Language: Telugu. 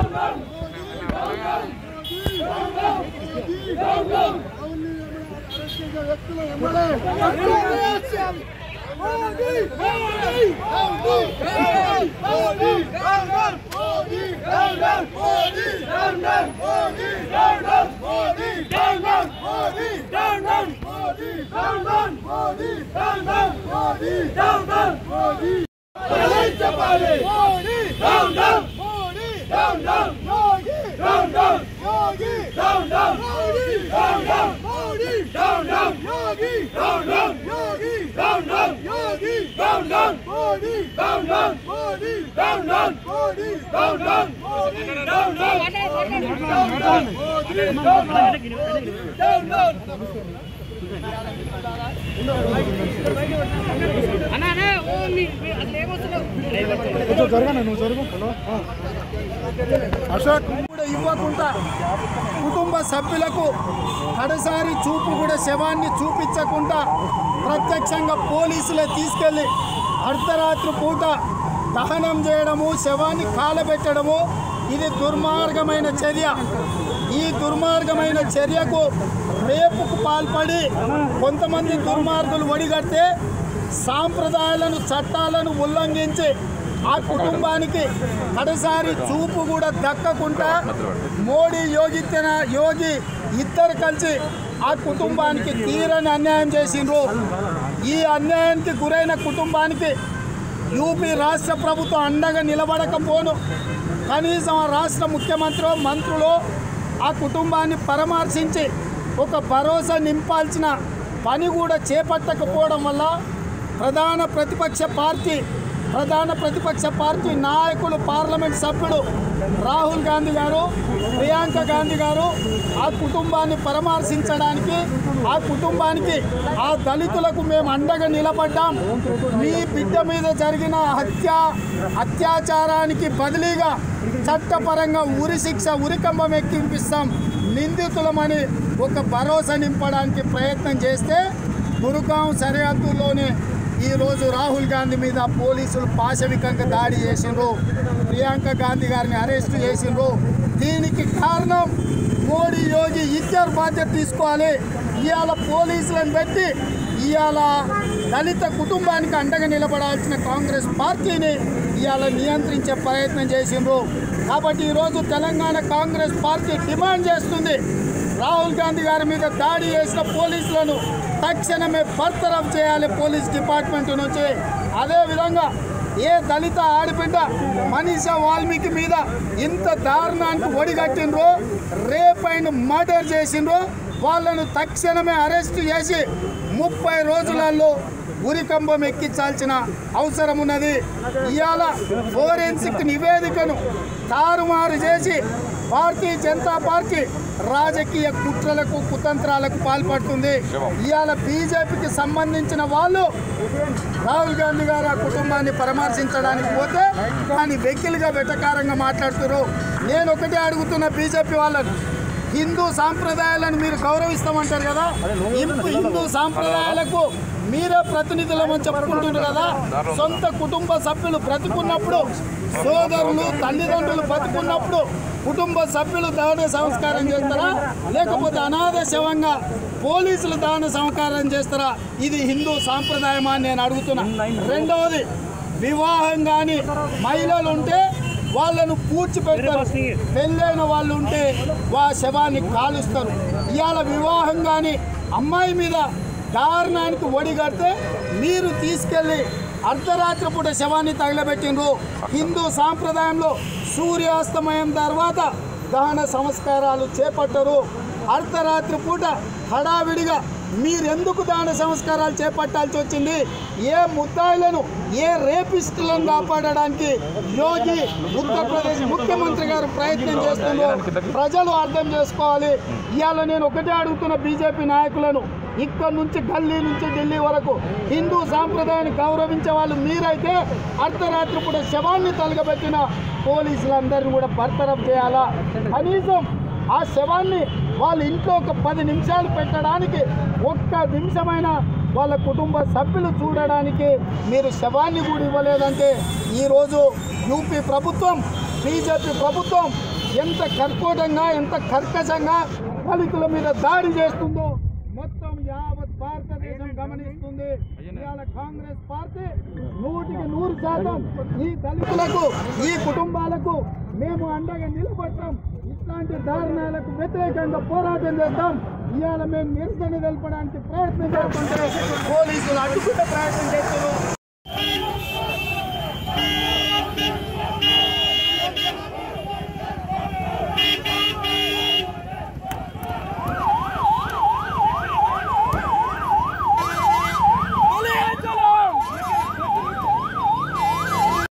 కూడా ఇవ్వకుండా కుటుంబ సభ్యులకు కడసారి చూపు కూడా శవాన్ని చూపించకుండా ప్రత్యక్షంగా పోలీసులే తీసుకెళ్ళి అర్ధరాత్రి పూట దహనం చేయడము శవాన్ని కాలబెట్టడము ఇది దుర్మార్గమైన చర్య ఈ దుర్మార్గమైన చర్యకు రేపుకు పాల్పడి కొంతమంది దుర్మార్గులు ఒడిగడితే సాంప్రదాయాలను చట్టాలను ఉల్లంఘించి ఆ కుటుంబానికి కడసారి చూపు కూడా దక్కకుండా మోడీ యోగి తెన యోగి ఇద్దరు కలిసి ఆ కుటుంబానికి తీరని అన్యాయం చేసిండ్రు ఈ అన్యాయానికి గురైన కుటుంబానికి యూపీ రాష్ట్ర ప్రభుత్వం అండగా నిలబడకపోను కనీసం ఆ రాష్ట్ర ముఖ్యమంత్రి మంత్రులు ఆ కుటుంబాన్ని పరామర్శించి ఒక భరోసా నింపాల్సిన పని కూడా చేపట్టకపోవడం వల్ల ప్రధాన ప్రతిపక్ష పార్టీ ప్రధాన ప్రతిపక్ష పార్టీ నాయకులు పార్లమెంట్ సభ్యుడు రాహుల్ గాంధీ గారు ప్రియాంక గాంధీ గారు ఆ కుటుంబాన్ని పరామర్శించడానికి ఆ కుటుంబానికి ఆ దళితులకు మేము అండగా నిలబడ్డాం మీ బిడ్డ మీద జరిగిన హత్య అత్యాచారానికి బదిలీగా చట్టపరంగా ఉరి శిక్ష ఉరికంబం ఎక్కింపిస్తాం నిందితులమని ఒక భరోసా నింపడానికి ప్రయత్నం చేస్తే గురుగాం సరిహద్దులోనే ఈరోజు రాహుల్ గాంధీ మీద పోలీసులు పాశవికంగా దాడి చేసిండ్రు ప్రియాంక గాంధీ గారిని అరెస్ట్ చేసిండ్రు దీనికి కారణం మోడీ యోగి ఇద్దరు బాధ్యత తీసుకోవాలి ఇవాళ పోలీసులను పెట్టి ఇవాళ దళిత కుటుంబానికి అండగా నిలబడాల్సిన కాంగ్రెస్ పార్టీని ఇవాళ నియంత్రించే ప్రయత్నం చేసిండ్రు కాబట్టి ఈరోజు తెలంగాణ కాంగ్రెస్ పార్టీ డిమాండ్ చేస్తుంది రాహుల్ గాంధీ గారి మీద దాడి చేసిన పోలీసులను తక్షణమే బర్తరఫ్ చేయాలి పోలీస్ డిపార్ట్మెంట్ నుంచి అదేవిధంగా ఏ దళిత ఆడబిడ్డ మనీషా వాల్మీకి మీద ఇంత దారుణానికి ఒడిగట్టిండ్రో రేప్ అండ్ మర్డర్ చేసిండ్రో వాళ్ళను తక్షణమే అరెస్ట్ చేసి ముప్పై రోజులలో ఉరికంబం ఎక్కించాల్సిన అవసరం ఉన్నది ఇవాళ ఫోరెన్సిక్ నివేదికను తారుమారు చేసి భారతీయ జనతా పార్టీ రాజకీయ కుట్రలకు కుతంత్రాలకు పాల్పడుతుంది ఇవాళ బీజేపీకి సంబంధించిన వాళ్ళు రాహుల్ గాంధీ గారు ఆ కుటుంబాన్ని పరామర్శించడానికి పోతే కానీ వెకిలిగా వెటకారంగా మాట్లాడుతున్నారు నేను ఒకటే అడుగుతున్న బీజేపీ వాళ్ళని హిందూ సాంప్రదాయాలను మీరు గౌరవిస్తామంటారు కదా హిందూ హిందూ సాంప్రదాయాలకు మీరే ప్రతినిధులమని చెప్పుకుంటున్నారు కదా సొంత కుటుంబ సభ్యులు బ్రతుకున్నప్పుడు సోదరులు తల్లిదండ్రులు బతుకున్నప్పుడు కుటుంబ సభ్యులు దాన సంస్కారం చేస్తారా లేకపోతే అనాథ శవంగా పోలీసులు దాన సంస్కారం చేస్తారా ఇది హిందూ సాంప్రదాయమా అని నేను అడుగుతున్నా రెండవది వివాహం కానీ మహిళలు ఉంటే వాళ్ళను పూడ్చిపెడతారు పెళ్ళైన వాళ్ళు ఉంటే వా శవాన్ని కాలుస్తారు ఇవాళ వివాహం కానీ అమ్మాయి మీద దారుణానికి ఒడిగడితే మీరు తీసుకెళ్ళి అర్ధరాత్రి పూట శవాన్ని తగలబెట్టిండ్రు హిందూ సాంప్రదాయంలో సూర్యాస్తమయం తర్వాత దహన సంస్కారాలు చేపట్టరు అర్ధరాత్రి పూట హడావిడిగా మీరెందుకు దాన సంస్కారాలు చేపట్టాల్సి వచ్చింది ఏ ముద్దాయిలను ఏ రేపిస్టులను కాపాడడానికి యోగి ఉత్తరప్రదేశ్ ముఖ్యమంత్రి గారు ప్రయత్నం చేస్తున్నారు ప్రజలు అర్థం చేసుకోవాలి ఇవాళ నేను ఒకటే అడుగుతున్న బీజేపీ నాయకులను ఇక్కడ నుంచి గల్లీ నుంచి ఢిల్లీ వరకు హిందూ సాంప్రదాయాన్ని గౌరవించే వాళ్ళు మీరైతే అర్ధరాత్రి పూట శవాన్ని తలగబెట్టిన పోలీసులందరినీ కూడా బర్తరఫ్ చేయాలా కనీసం ఆ శవాన్ని వాళ్ళ ఇంట్లో ఒక పది నిమిషాలు పెట్టడానికి ఒక్క నిమిషమైన వాళ్ళ కుటుంబ సభ్యులు చూడడానికి మీరు శవాన్ని కూడా ఇవ్వలేదంటే ఈరోజు యూపీ ప్రభుత్వం బీజేపీ ప్రభుత్వం ఎంత కర్కోటంగా ఎంత కర్కశంగా దళితుల మీద దాడి చేస్తుందో మొత్తం యావత్ భారతదేశం గమనిస్తుంది ఇవాళ కాంగ్రెస్ పార్టీ నూటికి నూరు శాతం ఈ దళితులకు ఈ కుటుంబాలకు మేము అండగా నిలబడతాం ఇట్లాంటి దారుణాలకు వ్యతిరేకంగా పోరాటం చేద్దాం ఇవాళ మేము నిరసన తెలపడానికి ప్రయత్నం చేస్తుంటే పోలీసులు అడ్డుకునే ప్రయత్నం చేస్తున్నారు